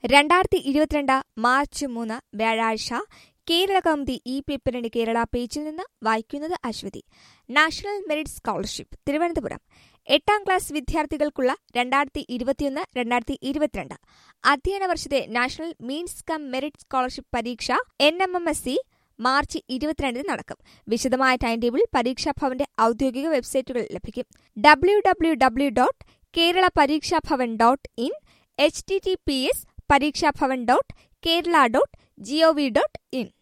രണ്ടായിരത്തി ഇരുപത്തിരണ്ട് മാർച്ച് മൂന്ന് വ്യാഴാഴ്ച കേരള കൗമുദി ഈ പേപ്പറിന്റെ കേരള പേജിൽ നിന്ന് വായിക്കുന്നത് Aswathy national merit scholarship Thiruvananthapuram എട്ടാം ക്ലാസ് വിദ്യാർത്ഥികൾക്കുള്ള രണ്ടായിരത്തി ഇരുപത്തിയൊന്ന് രണ്ടായിരത്തി ഇരുപത്തിരണ്ട് അധ്യയന വർഷത്തെ national means cum merit scholarship പരീക്ഷ N M M S C March ഇരുപത്തിരണ്ടിന് നടക്കും വിശദമായ ടൈം ടേബിൾ പരീക്ഷാ ഭവന്റെ ഔദ്യോഗിക വെബ്സൈറ്റുകളിൽ ലഭിക്കും W W W dot Kerala Pareeksha Bhavan dot in H T T P S Pareekshabhavan dot Kerala dot G O V dot in